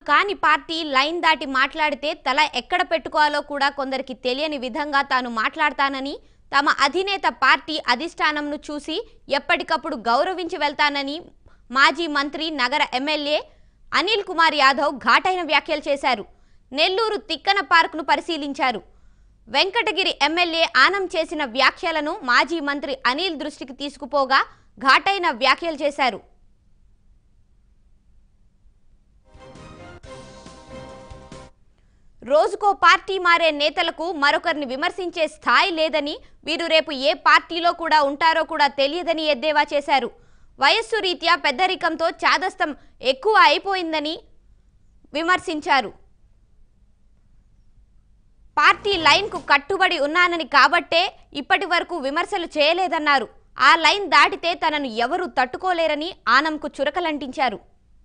కాని party line దాటి మాట్లాడితే తల ఎక్కడ పెట్టుకోవాలో కూడా కొందరికి తెలియని విధంగా తాను మాట్లాడతానని తమ అధినేత పార్టీ అధిష్టానంను చూసి ఎప్పటికప్పుడు గౌరవించి వెళ్తానని మాజీ మంత్రి నగర ఎమ్మెల్యే అనిల్ కుమార్ యాదవ్ ఘాటైన వ్యాఖ్యలు చేశారు నెల్లూరు తిక్కన పార్కును పరిశీలించారు వెంకటగిరి ఎమ్మెల్యే ఆనం చేసిన వ్యాఖ్యలను మాజీ మంత్రి అనిల్ దృష్టికి తీసుకుపోగా ఘాటైన వ్యాఖ్యలు చేశారు రోజుకో పార్టీ మారే నేతలకు మరొకరిని విమర్శించే స్థాయి లేదని వీరు రేపు ఏ పార్టీలో కూడా ఉంటారో కూడా తెలియదని ఎద్దేవా చేశారు వయస్సు రీత్యా పెద్దరికంతో చాదస్తం ఎక్కువ అయిపోయిందని విమర్శించారు పార్టీ లైన్కు కట్టుబడి ఉన్నానని కాబట్టే ఇప్పటి వరకు విమర్శలు చేయలేదన్నారు ఆ లైన్ దాటితే తనను ఎవరూ తట్టుకోలేరని ఆనంకు చురకలంటించారు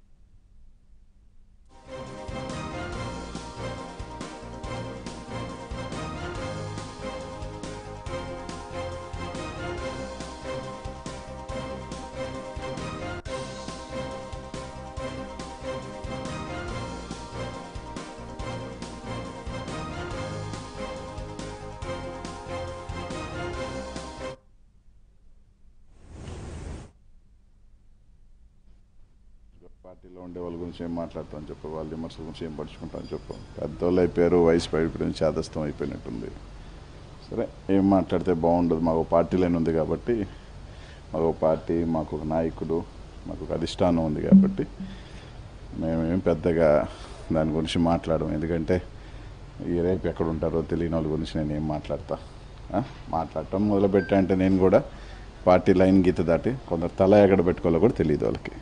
పార్టీలో ఉండే వాళ్ళ గురించి ఏం మాట్లాడతామని చెప్పు వాళ్ళ విమర్శల గురించి ఏం పడుచుకుంటామని చెప్పు పెద్దోళ్ళు అయిపోయారు వయసు పడిపోయిన చేదస్తం అయిపోయినట్టుంది సరే ఏం మాట్లాడితే బాగుండదు మాకు పార్టీ లైన్ ఉంది కాబట్టి మాకు ఒక పార్టీ మాకు ఒక నాయకుడు మాకు ఒక అధిష్టానం ఉంది కాబట్టి మేమేం పెద్దగా దాని గురించి మాట్లాడము ఎందుకంటే ఈ రేపు ఎక్కడ ఉంటారో తెలియని వాళ్ళ గురించి నేను ఏం మాట్లాడతా ఆ? మాట్లాడటం మొదలుపెట్టా అంటే నేను కూడా పార్టీ లైన్ గీత దాటి కొందరు తల ఎక్కడ పెట్టుకోవాలో కూడా తెలియదు వాళ్ళకి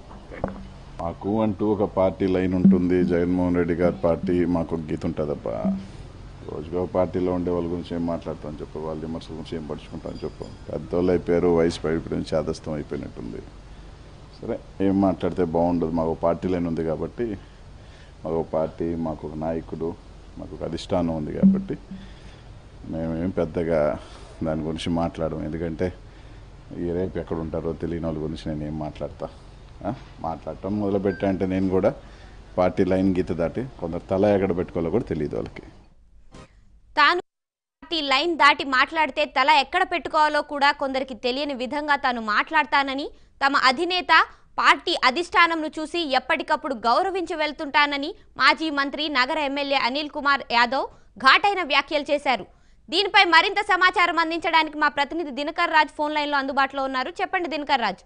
మాకు అంటూ ఒక పార్టీ లైన్ ఉంటుంది జగన్మోహన్ రెడ్డి గారి పార్టీ మాకు ఒక గీత ఉంటుందబ్బా రోజుగా ఒక పార్టీలో ఉండే వాళ్ళ గురించి ఏం మాట్లాడతామని చెప్పు వాళ్ళ విమర్శల గురించి ఏం పడుచుకుంటామని చెప్పు పెద్దోళ్ళు అయిపోయారు వయసు పడిపోయిన చేదస్తం అయిపోయినట్టుంది సరే ఏం మాట్లాడితే బాగుండదు మాకు ఒక పార్టీ లైన్ ఉంది కాబట్టి మాకు ఒక పార్టీ మాకు ఒక నాయకుడు మాకు ఒక అధిష్టానం ఉంది కాబట్టి మేమేం పెద్దగా దాని గురించి మాట్లాడము ఎందుకంటే ఈ రేపు ఎక్కడ ఉంటారో తెలియని వాళ్ళ గురించి నేను ఏం మాట్లాడతా ఆ? మాట్లాడటం మొదలుపెట్టా అంటే నేను కూడా పార్టీ లైన్ గీత దాటి కొందరు తల ఎక్కడ పెట్టుకోవాలో కూడా తెలియదు వాళ్ళకి తాను పార్టీ లైన్ దాటి మాట్లాడితే తల ఎక్కడ పెట్టుకోవాలో కూడా కొందరికి తెలియని విధంగా తాను మాట్లాడతానని తమ అధినేత పార్టీ అధిష్టానంను చూసి ఎప్పటికప్పుడు గౌరవించి వెళ్తుంటానని మాజీ మంత్రి నగర ఎమ్మెల్యే అనిల్ కుమార్ యాదవ్ ఘాటైన వ్యాఖ్యలు చేశారు దీనిపై మరింత సమాచారం అందించడానికి మా ప్రతినిధి దినకర్ రాజ్ ఫోన్ లైన్లో అందుబాటులో ఉన్నారు చెప్పండి దినకర్ రాజ్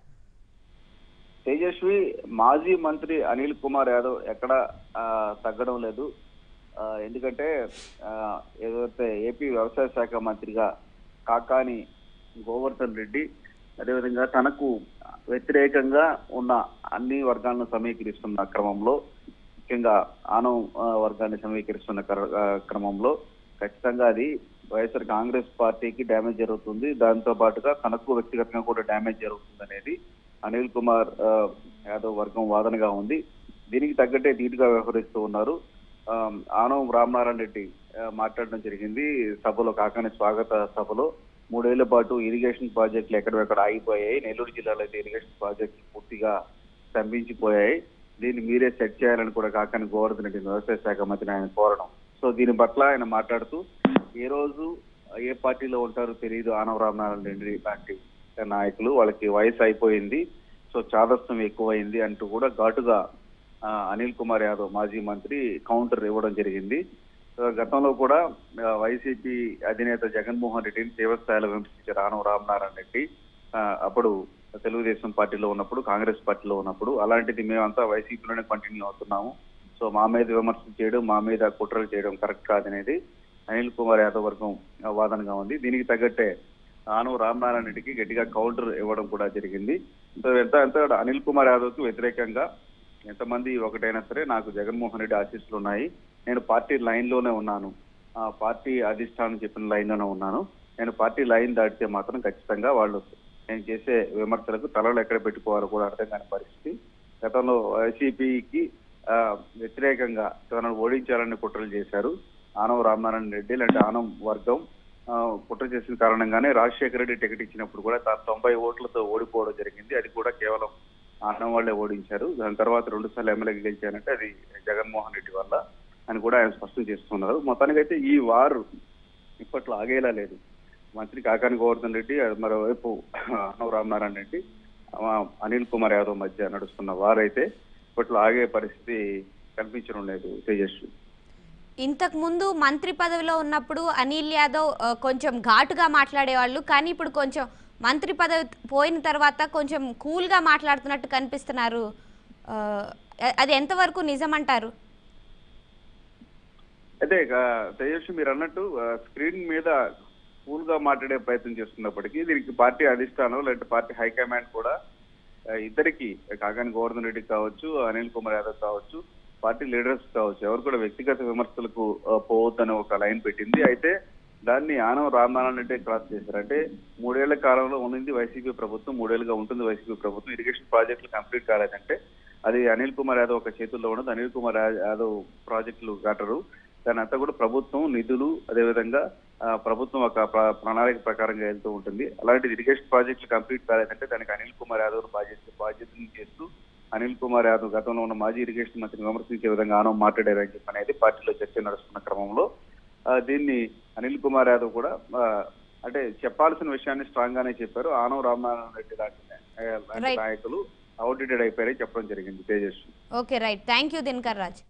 తేజస్వి మాజీ మంత్రి అనిల్ కుమార్ యాదవ్ ఎక్కడ ఆ, తగ్గడం లేదు ఆ, ఎందుకంటే ఆ, ఏదైతే ఏపీ వ్యవసాయ శాఖ మంత్రిగా కాకాని గోవర్ధన్ రెడ్డి అదేవిధంగా తనకు వ్యతిరేకంగా ఉన్న అన్ని వర్గాలను సమీకరిస్తున్న క్రమంలో ముఖ్యంగా ఆనం ఆ, వర్గాన్ని సమీకరిస్తున్న క్ర- ఆ, క్రమంలో ఖచ్చితంగా అది వైఎస్ఆర్ కాంగ్రెస్ పార్టీకి డ్యామేజ్ జరుగుతుంది దాంతో పాటుగా తనకు వ్యక్తిగతంగా కూడా డ్యామేజ్ జరుగుతుంది అనేది అనిల్ కుమార్ ఆ, యాదవ్ వర్గం వాదనగా ఉంది దీనికి తగ్గట్టే ధీటుగా వ్యవహరిస్తూ ఉన్నారు ఆ, ఆనం రామనారాయణ రెడ్డి ఆ, మాట్లాడడం జరిగింది సభలో కాకాని స్వాగత సభలో మూడేళ్ల పాటు ఇరిగేషన్ ప్రాజెక్టులు ఎక్కడెక్కడ ఆగిపోయాయి నెల్లూరు జిల్లాలో అయితే ఇరిగేషన్ ప్రాజెక్టులు పూర్తిగా స్తంభించిపోయాయి దీన్ని మీరే సెట్ చేయాలని కూడా కాకాని గోవర్ధన్ రెడ్డి వ్యవసాయ శాఖ మంత్రిని ఆయన కోరడం సో దీని పట్ల ఆయన మాట్లాడుతూ ఏ రోజు ఏ పార్టీలో ఉంటారో తెలియదు ఆనవ రామనారాయణ రెడ్డి లాంటి నాయకులు వాళ్ళకి వయసు అయిపోయింది సో చాదస్తం ఎక్కువైంది అంటూ కూడా ఘాటుగా ఆ, అనిల్ కుమార్ యాదవ్ మాజీ మంత్రి కౌంటర్ ఇవ్వడం జరిగింది సో గతంలో కూడా ఆ, వైసీపీ అధినేత జగన్మోహన్ రెడ్డిని తీవ్రస్థాయిలో విమర్శించారు ఆనవ రామనారాయణ రెడ్డి ఆ, అప్పుడు తెలుగుదేశం పార్టీలో ఉన్నప్పుడు కాంగ్రెస్ పార్టీలో ఉన్నప్పుడు అలాంటిది మేమంతా వైసీపీలోనే కంటిన్యూ అవుతున్నాము సో మా మీద విమర్శలు చేయడం మా మీద కుట్రలు చేయడం కరెక్ట్ కాదనేది అనిల్ కుమార్ యాదవ్ వర్గం ఆ, వాదనగా ఉంది దీనికి తగ్గట్టే ఆనవ రామనారాయణ రెడ్డికి గట్టిగా కౌంటర్ ఇవ్వడం కూడా జరిగింది సో ఎంత ఎంత అనిల్ కుమార్ యాదవ్ కు వ్యతిరేకంగా ఎంతమంది ఒకటైనా సరే నాకు జగన్మోహన్ రెడ్డి ఆశీస్సులు ఉన్నాయి నేను పార్టీ లైన్ లోనే ఉన్నాను ఆ పార్టీ అధిష్టానం చెప్పిన లైన్ లోనే ఉన్నాను నేను పార్టీ లైన్ దాటితే మాత్రం ఖచ్చితంగా వాళ్ళు నేను చేసే విమర్శలకు తలలు ఎక్కడ పెట్టుకోవాలో కూడా అర్థం కాని పరిస్థితి గతంలో వైసీపీకి వ్యతిరేకంగా తనను ఓడించాలని కుట్రలు చేశారు ఆనవ రామనారాయణ రెడ్డి లాంటి ఆనం వర్గం ఆ, కుట్ర చేసిన కారణంగానే రాజశేఖర రెడ్డి టికెట్ ఇచ్చినప్పుడు కూడా తాను తొంభై ఓట్లతో ఓడిపోవడం జరిగింది అది కూడా కేవలం ఆనం వాళ్ళే ఓడించారు దాని తర్వాత రెండు సార్లు ఎమ్మెల్యేగా గెలిచారంటే అది జగన్మోహన్ రెడ్డి వల్ల అని కూడా ఆయన స్పష్టం చేస్తున్నారు మొత్తానికైతే ఈ వారు ఇప్పట్లో ఆగేలా లేదు మంత్రి కాకాని గోవర్ధన్ రెడ్డి మరోవైపు అన్నవ రామనారాయణ రెడ్డి ఆ, అనిల్ కుమార్ యాదవ్ మధ్య నడుస్తున్న వారైతే ఇప్పట్లో ఆగే పరిస్థితి కనిపించడం లేదు తేజస్వి ఇంతకు ముందు మంత్రి పదవిలో ఉన్నప్పుడు అనిల్ యాదవ్ ఆ, కొంచెం ఘాటుగా మాట్లాడేవాళ్ళు కానీ ఇప్పుడు కొంచెం మంత్రి పదవి పోయిన తర్వాత కొంచెం కూల్గా మాట్లాడుతున్నట్టు కనిపిస్తున్నారు ఆ, అది ఎంతవరకు నిజమంటారు అయితే ఇక తేజస్వి మీరు అన్నట్టు ఆ, స్క్రీన్ మీద కూల్ గా మాట్లాడే ప్రయత్నం చేస్తున్నప్పటికీ దీనికి పార్టీ అధిష్టానం లేదంటే పార్టీ హైకమాండ్ కూడా ఆ, ఇద్దరికి కాకాని గోవర్ధన్ రెడ్డి కావచ్చు అనిల్ కుమార్ యాదవ్ కావచ్చు పార్టీ లీడర్స్ కావచ్చు ఎవరు కూడా వ్యక్తిగత విమర్శలకు ఆ, పోవద్దని ఒక లైన్ పెట్టింది అయితే దాన్ని ఆనవ రామనారాయణ రెడ్డి క్రాస్ చేశారు అంటే మూడేళ్ల కాలంలో ఉన్నది వైసీపీ ప్రభుత్వం మూడేళ్లుగా ఉంటుంది వైసీపీ ప్రభుత్వం ఇరిగేషన్ ప్రాజెక్టులు కంప్లీట్ కాలేదంటే అది అనిల్ కుమార్ యాదవ్ ఒక చేతుల్లో ఉన్నది అనిల్ కుమార్ యా- యాదవ్ ప్రాజెక్టులు కట్టరు దాని అంతా కూడా ప్రభుత్వం నిధులు అదేవిధంగా ఆ, ప్రభుత్వం ఒక ప్ర- ప్రణాళిక ప్రకారంగా వెళ్తూ ఉంటుంది అలాంటి ఇరిగేషన్ ప్రాజెక్టులు కంప్లీట్ కాలేదంటే దానికి అనిల్ కుమార్ యాదవ్ బాధ్యత బాధ్యతను చేస్తూ అనిల్ కుమార్ యాదవ్ గతంలో ఉన్న మాజీ ఇరిగేషన్ మంత్రిని విమర్శించే విధంగా ఆనం మాట్లాడారని చెప్పి అనేది పార్టీలో చర్చ నడుస్తున్న క్రమంలో ఆ, దీన్ని అనిల్ కుమార్ యాదవ్ కూడా ఆ, అంటే చెప్పాల్సిన విషయాన్ని స్ట్రాంగ్ గానే చెప్పారు ఆనవ రామనారాయణ రెడ్డి లాంటి ఆ, లాంటి Right. నాయకులు అవుట్డేటెడ్ అయిపోయారని చెప్పడం జరిగింది Tejaswi okay right thank you Dinakar Raj